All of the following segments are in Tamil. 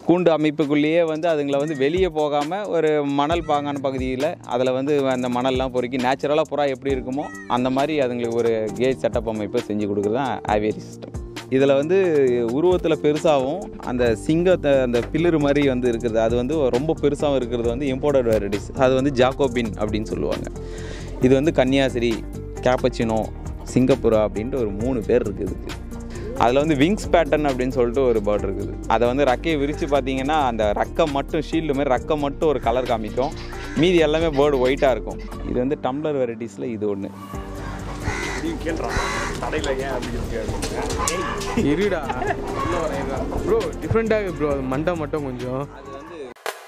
கூண்டு அமைப்புக்குள்ளேயே வந்து அதுங்களை வந்து வெளியே போகாமல் ஒரு மணல் பாங்கான பகுதியில் அதில் வந்து அந்த மணல்லாம் பொறுக்கி நேச்சுரலாக புறா எப்படி இருக்குமோ அந்த மாதிரி அதுங்களுக்கு ஒரு கேஜ் செட்டப் அமைப்பை செஞ்சு கொடுக்குறது தான் ஆவியரி சிஸ்டம் இதில் வந்து உருவத்தில் பெருசாகவும் அந்த சிங்கத்தை அந்த பில்லரு மாதிரி வந்து இருக்கிறது அது வந்து ரொம்ப பெருசாகவும் இருக்கிறது வந்து இம்போர்ட்டட் வெரைட்டிஸ் அது வந்து ஜாக்கோபின் அப்படின்னு சொல்லுவாங்க இது வந்து கன்னியாசிரி கேப்பச்சினோ சிங்கப்புரா அப்படின்ட்டு ஒரு மூணு பேர் இருக்குது இதுக்கு அதில் வந்து விங்ஸ் பேட்டர்ன் அப்படின்னு சொல்லிட்டு ஒரு பேர்ட் இருக்குது அதை வந்து ரெக்கையை விரித்து பார்த்தீங்கன்னா அந்த ரெக்கை மட்டும் ஷீல்டு மாதிரி ரெக்கை மட்டும் ஒரு கலர் காமிக்கும் மீதி எல்லாமே பேர்டு ஒயிட்டாக இருக்கும் இது வந்து டம்ளர் வெரைட்டிஸில் இது ஒன்று நீங்க கேள்றான் கடையில் ஏன் அப்படி இருக்கு இருடா ப்ரோ டிஃப்ரெண்ட்டாக ப்ரோ அது மண்டை மட்டும் கொஞ்சம் அது வந்து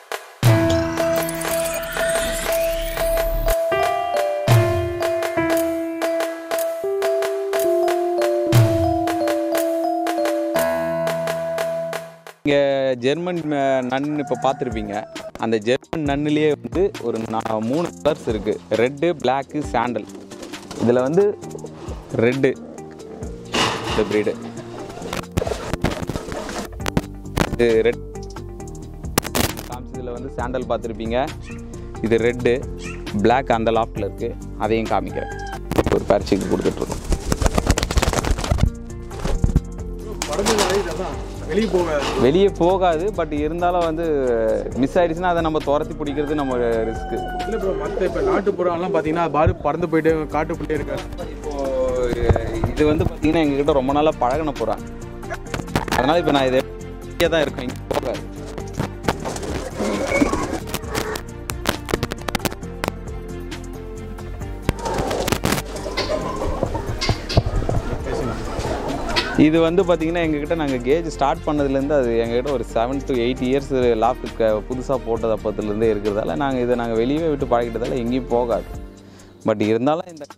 இங்கே ஜெர்மன் அஹ், நன்னு இப்போ பார்த்துருப்பீங்க அந்த ஜெர்மன் நன்னுலேயே வந்து ஒரு நா- மூணு கலர்ஸ் இருக்குது ரெட்டு பிளாக்கு சாண்டல் இதில் வந்து ரெட்டு இந்த ப்ரீடு இது ரெட் காமிச்சதில் வந்து சாண்டல் பார்த்துருப்பீங்க இது ரெட்டு Black அந்த லாஃப்டில் இருக்குது அதையும் காமிக்கிறேன் ஒரு பரிச்சுக்கு கொடுத்துட்ருக்கோம் படகுனாலே இதெல்லாம் வெளியே போகாது வெளியே போகாது பட் இருந்தாலும் வந்து மிஸ் ஆயிடுச்சுன்னா அதை நம்ம துரத்தி பிடிக்கிறது நம்ம ரிஸ்க்கு இல்லை ப்ரோ மற்ற இப்போ நாட்டுப்புறம்லாம் பார்த்தீங்கன்னா பாரு பறந்து போயிட்டு காட்டுக்குள்ளே இருக்க இப்போது இது வந்து பார்த்தீங்கன்னா எங்ககிட்ட ரொம்ப நாளாக பழகின போகிறேன் அதனால் இப்போ நான் இதை இங்கே தான் இருக்கேன் இங்கே போகாது இது வந்து பார்த்தீங்கன்னா எங்ககிட்ட நாங்கள் கேஜ் ஸ்டார்ட் பண்ணதுலேருந்து அது எங்ககிட்ட ஒரு seven to eight years loft புதுசாக போட்டது அப்பத்துலேருந்தே இருக்கிறதால நாங்கள் இதை நாங்கள் வெளியவே விட்டு பழகிட்டதால எங்கேயும் போகாது பட் இருந்தாலும் இந்த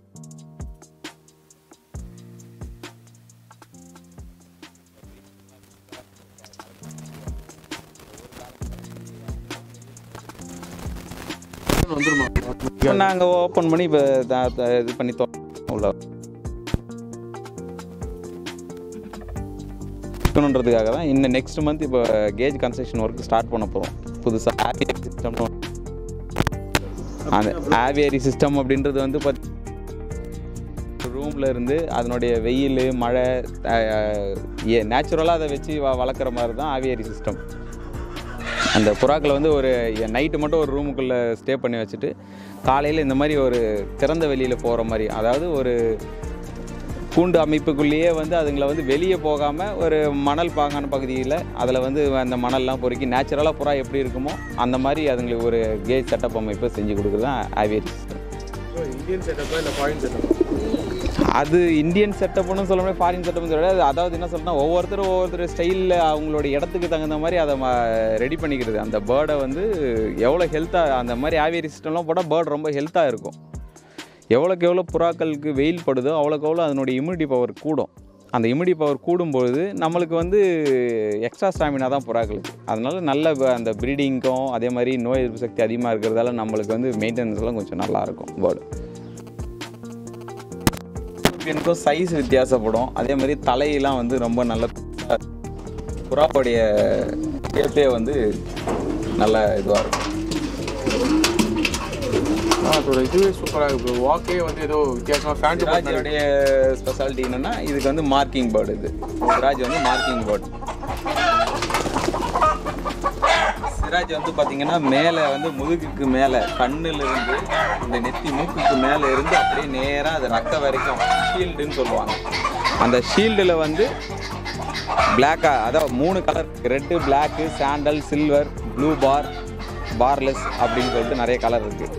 வந்துருமா இப்போ நாங்கள் ஓப்பன் பண்ணி இப்போ இது பண்ணி தொ- உள்ள இருக்கணுன்றதுக்காக தான் இன்னும் நெக்ஸ்ட் மந்த் இப்போ கேஜ் கன்ஸ்ட்ரக்ஷன் ஒர்க் ஸ்டார்ட் பண்ண போகிறோம் புதுசாக ஆவியரி சிஸ்டம்னு அந்த ஆவியரி சிஸ்டம் அப்படின்றது வந்து பார்த்து ரூமில் இருந்து அதனுடைய வெயில் மழை நேச்சுரலாக அதை வச்சு வ வளர்க்குற மாதிரி தான் ஆவியரி சிஸ்டம் அந்த புறாக்களை வந்து ஒரு நைட்டு மட்டும் ஒரு ரூமுக்குள்ளே ஸ்டே பண்ணி வச்சுட்டு காலையில் இந்த மாதிரி ஒரு திறந்த வெளியில் போகிற மாதிரி அதாவது ஒரு கூண்டு அமைப்புக்குள்ளேயே வந்து அதுங்களை வந்து வெளியே போகாமல் ஒரு மணல் பாங்கான பகுதியில் அதில் வந்து அந்த மணல்லாம் பொறுக்கி நேச்சுரலாக புறா எப்படி இருக்குமோ அந்த மாதிரி அதுங்களுக்கு ஒரு கேஜ் செட்டப் அமைப்பு செஞ்சு கொடுக்குறது தான் ஆவியரி சிஸ்டம் இந்தியன் செட்டப்பா இல்லை ஃபாரின் செட்டப் அது இந்தியன் செட்டப்னு சொல்ல முடியாது ஃபாரின் செட்டப்னு சொல்ல முடியாது அதாவது என்ன சொல்லணும் ஒவ்வொருத்தரும் ஒவ்வொருத்தர் ஸ்டைலில் அவங்களோட இடத்துக்கு தகுந்த மாதிரி அதை ரெடி பண்ணிக்கிறது அந்த பேர்டை வந்து எவ்வளோ ஹெல்த்தாக அந்த மாதிரி ஆவியரி சிஸ்டம்லாம் போட்டால் பேர்டு ரொம்ப ஹெல்த்தாக இருக்கும் எவ்வளோக்கு எவ்வளோ புறாக்களுக்கு வெயில் படுதோ அவ்வளோக்கு எவ்வளோ அதனுடைய இம்யூனிட்டி பவர் கூடும் அந்த இம்யூனிட்டி பவர் கூடும்பொழுது நம்மளுக்கு வந்து எக்ஸ்ட்ரா ஸ்டாமினா தான் புறாக்களுக்கு அதனால நல்ல ப- அந்த ப்ரீடிங்க்கும் அதே மாதிரி நோய் எதிர்ப்பு சக்தி அதிகமாக இருக்கிறதால நம்மளுக்கு வந்து மெயின்டெனன்ஸ்லாம் கொஞ்சம் நல்லாயிருக்கும் பேர்டு எனக்கும் சைஸ் வித்தியாசப்படும் அதே மாதிரி தலையெல்லாம் வந்து ரொம்ப நல்ல புறாவுடைய ஷேப்பே வந்து நல்ல இதுவாக இருக்கும் அதோட இதுவே சூப்பராக இருக்கு ப்ரோ வாக்கே வந்து ஏதோ வித்தியாசமாக ஃபேண்ட் சிராஜோடைய ஸ்பெஷாலிட்டி என்னன்னா இதுக்கு வந்து மார்க்கிங் பேர்டு இது சிராஜ் வந்து மார்க்கிங் பேர்டு சிராஜ் வந்து பார்த்தீங்கன்னா மேலே வந்து முதுகுக்கு மேலே கண்ணுல இருந்து இந்த நெத்தி மூக்குக்கு மேலே இருந்து அப்படியே நேராக அது ரக்க வரைக்கும் ஷீல்டுன்னு சொல்லுவாங்க அந்த ஷீல்டில் வந்து பிளாக்கா அதாவது மூணு colour red black sandal silver blue bar barless அப்படின்னு சொல்லிட்டு நிறைய கலர் இருக்குது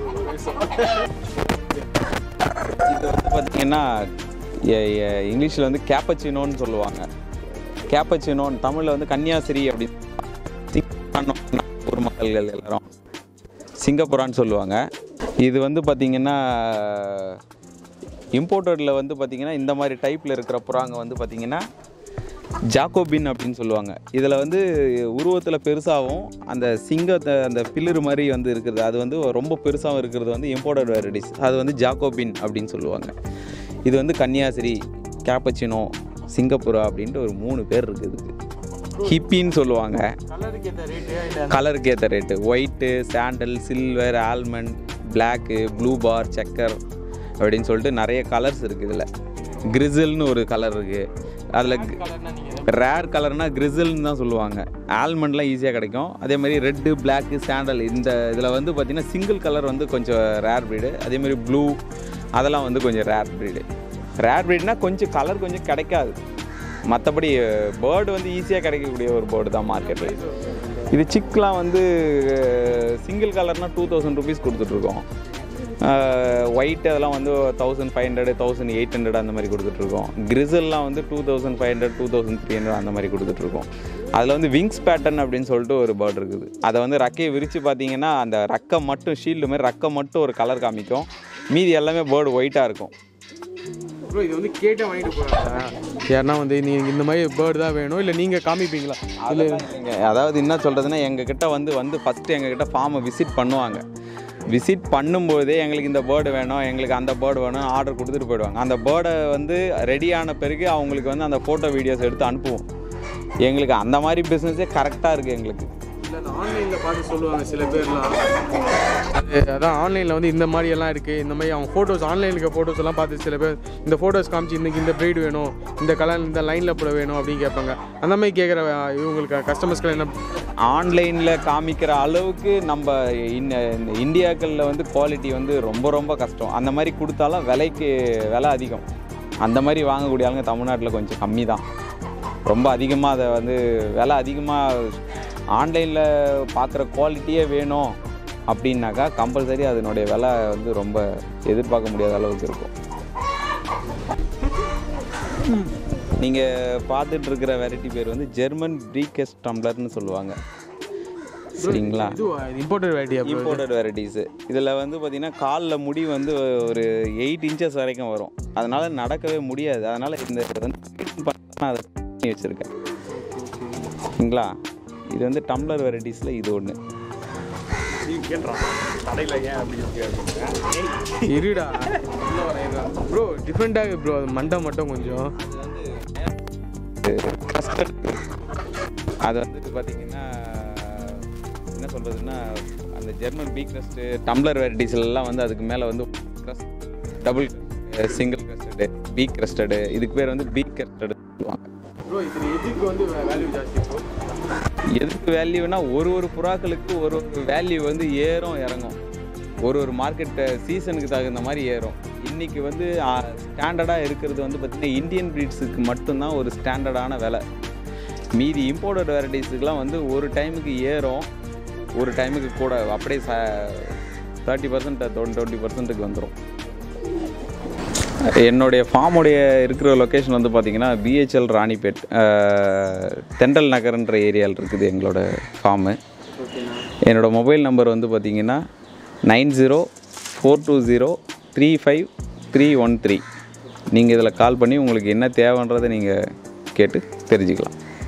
இது வந்து பார்த்தீங்கன்னா இங்கிலீஷில் வந்து கேப்பச்சினோன்னு சொல்லுவாங்க கேப்பச்சினோன்னு தமிழில் வந்து கன்னியாசிரி அப்படி சிங்கப்பூரான்னு ஊர் மக்கள்கள் எல்லாரும் சிங்கப்புரான்னு சொல்லுவாங்க இது வந்து பார்த்திங்கன்னா இம்போர்ட்டடில் வந்து பார்த்திங்கன்னா இந்த மாதிரி டைப்பில் இருக்கிற புறாங்க வந்து பார்த்திங்கன்னா ஜாக்கோபின் அப்படின்னு சொல்லுவாங்க இதில் வந்து உருவத்தில் பெருசாகவும் அந்த சிங்கத்தை அந்த பில்லரு மாதிரி வந்து இருக்கிறது அது வந்து ரொம்ப பெருசாகவும் இருக்கிறது வந்து இம்போர்ட்டட் வெரைட்டிஸ் அது வந்து ஜாக்கோபின் அப்படின்னு சொல்லுவாங்க இது வந்து கன்னியாசிரி கேப்பச்சினோ சிங்கப்புரா அப்படின்ட்டு ஒரு மூணு பேர் இருக்குது இதுக்கு ஹிப்பின்னு சொல்லுவாங்க கலருக்கு ஏற்ற ரேட்டு இல்லை கலருக்கு ஏற்ற rate white sandal silver almond black blue bar checker அப்படின்னு சொல்லிட்டு நிறைய கலர்ஸ் இருக்குது இதில் கிரிசில்னு ஒரு கலர் இருக்குது அதில் கலர்னா நீங்கள் ரேர் கலர்னால் கிரிசில்னு தான் சொல்லுவாங்க ஆல்மண்ட்லாம் ஈஸியாக கிடைக்கும் அதே மாதிரி ரெட்டு பிளாக்கு சாண்டல் இந்த இதில் வந்து பார்த்திங்கன்னா சிங்கிள் கலர் வந்து கொஞ்சம் ரேர் ப்ரீடு அதே மாதிரி ப்ளூ அதெல்லாம் வந்து கொஞ்சம் ரேர் ப்ரீடு ரேர் ப்ரீட்னா கொஞ்சம் கலர் கொஞ்சம் கிடைக்காது மற்றபடி பேர்டு வந்து ஈஸியாக கிடைக்கக்கூடிய ஒரு பேர்டு தான் மார்க்கெட்டில் இது சிக்லாம் வந்து சிங்கிள் கலர்னால் டூ தௌசண்ட் ருபீஸ் கொடுத்துட்ருக்கோம் ஒயிட் அதெல்லாம் வந்து thousand five hundred thousand eight hundred அந்த மாதிரி கொடுத்துட்ருக்கோம் கிரிசல்லாம் வந்து two thousand five hundred two thousand three hundred அந்த மாதிரி கொடுத்துட்ருக்கோம் அதில் வந்து விங்ஸ் பேட்டர்ன் அப்படின்னு சொல்லிட்டு ஒரு பேர்ட் இருக்குது அதை வந்து ரெக்கையை விரித்து பார்த்தீங்கன்னா அந்த ரெக்கை மட்டும் ஷீல்டு மாதிரி ரெக்கை மட்டும் ஒரு கலர் காமிக்கும் மீதி எல்லாமே பேர்டு ஒயிட்டாக இருக்கும் ப்ரோ இது வந்து கேட்டே வாங்கிட்டு போகிறாங்க யாருன்னா வந்து நீங்கள் இந்த மாதிரி பேர்டு தான் வேணும் இல்லை நீங்கள் காமிப்பீங்களா இல்லை இல்லைங்க அதாவது என்ன சொல்கிறதுனா எங்ககிட்ட வந்து வந்து ஃபஸ்ட்டு எங்ககிட்ட ஃபார்மை விசிட் பண்ணுவாங்க விசிட் பண்ணும்போதே எங்களுக்கு இந்த பேர்டு வேணும் எங்களுக்கு அந்த பேர்டு வேணும் ஆர்டர் கொடுத்துட்டு போயிடுவாங்க அந்த பேர்டை வந்து ரெடியான பிறகு அவங்களுக்கு வந்து அந்த ஃபோட்டோ வீடியோஸ் எடுத்து அனுப்புவோம் எங்களுக்கு அந்த மாதிரி பிஸ்னஸே கரெக்டாக இருக்குது எங்களுக்கு இல்லை அந்த ஆன்லைனில் பார்த்து சொல்லுவாங்க சில பேர்லாம் அது அதான் ஆன்லைனில் வந்து இந்த மாதிரி எல்லாம் இருக்குது இந்த மாதிரி அவங்க ஃபோட்டோஸ் ஆன்லைனில் இருக்க ஃபோட்டோஸ் எல்லாம் பார்த்து சில பேர் இந்த ஃபோட்டோஸ் காமிச்சு இன்னைக்கு இந்த ப்ரீடு வேணும் இந்த கலர் இந்த லைனில் போட வேணும் அப்படின்னு கேட்பாங்க அந்த மாதிரி கேட்குற இவங்களுக்கு கஸ்டமர்ஸ்க்கு என்ன ஆன்லைனில் காமிக்கிற அளவுக்கு நம்ம இன்ன இந்த இந்தியாக்களில் வந்து குவாலிட்டி வந்து ரொம்ப ரொம்ப கஷ்டம் அந்த மாதிரி கொடுத்தாலும் விலைக்கு விலை அதிகம் அந்த மாதிரி வாங்கக்கூடிய ஆளுங்க தமிழ்நாட்டில் கொஞ்சம் கம்மி தான் ரொம்ப அதிகமாக அதை வந்து விலை அதிகமாக ஆன்லைனில் பார்க்குற குவாலிட்டியே வேணும் அப்படின்னாக்கா கம்பல்சரி அதனுடைய விலை வந்து ரொம்ப எதிர்பார்க்க முடியாத அளவுக்கு இருக்கும் நீங்கள் பார்த்துட்டு இருக்கிற வெரைட்டி பேர் வந்து ஜெர்மன் ப்ரீகெஸ்ட் டம்ளர்னு சொல்லுவாங்க சரிங்களா இது இம்போர்ட்டட் வெரைட்டியா ப்ரோ இம்போர்ட்டட் வெரைட்டிஸு இதில் வந்து பார்த்திங்கன்னா காலில் முடி வந்து ஒரு எயிட் இன்ச்சஸ் வரைக்கும் வரும் அதனால் நடக்கவே முடியாது அதனால் இந்த இது வந்து maintain பண்ண நான் அதை பண்ணி வச்சுருக்கேன் சரிங்களா இது வந்து டம்ளர் வெரைட்டிஸில் இது ஒன்று நீங்கள் கேட்டுறான் கடையில் ஏன் அப்படி இருக்கு அப்படின்னு இருடா ப்ரோ டிஃப்ரெண்ட்டாக ப்ரோ அது மண்டை மட்டும் கொஞ்சம் கஸ்டர்ட் அது வந்து பார்த்திங்கன்னா என்ன சொல்கிறதுன்னா அந்த ஜெர்மன் பீக் கிரஸ்ட்டு டம்ளர் வெரைட்டிஸ்லாம் வந்து அதுக்கு மேலே வந்து double single crested peak crested இதுக்கு பேர் வந்து பீக் கிரஸ்டடு சொல்லுவாங்க ப்ரோ இது எதுக்கு வந்து வேல்யூ ஜாஸ்தி ப்ரோ எதுக்கு வேல்யூனா ஒரு ஒரு புறாக்களுக்கு ஒரு ஒரு வேல்யூ வந்து ஏறும் இறங்கும் ஒரு ஒரு மார்க்கெட் சீசனுக்கு தகுந்த மாதிரி ஏறும் இன்றைக்கி வந்து ஸ்டாண்டர்டாக இருக்கிறது வந்து பார்த்திங்கன்னா இந்தியன் ப்ரீட்ஸுக்கு மட்டும்தான் ஒரு ஸ்டாண்டர்டான விலை மீதி இம்போர்ட்டட் வெரைட்டிஸுக்கெலாம் வந்து ஒரு டைமுக்கு ஏறும் ஒரு டைமுக்கு கூட அப்படியே ச தேர்ட்டி பர்சன்ட் டுவெண்ட்டி பர்சன்ட்டுக்கு வந்துடும் என்னுடைய ஃபார்முடைய இருக்கிற லொக்கேஷன் வந்து பார்த்திங்கன்னா பிஹெச்எல் ராணிப்பேட் அஹ், தெண்டல் நகர்ன்ற ஏரியாவில் இருக்குது எங்களோட ஃபார்மு என்னோடய மொபைல் நம்பர் வந்து பார்த்திங்கன்னா nine zero four two zero three five three one three நீங்கள் இதில் கால் பண்ணி உங்களுக்கு என்ன தேவைன்றதை நீங்கள் கேட்டு தெரிஞ்சுக்கலாம்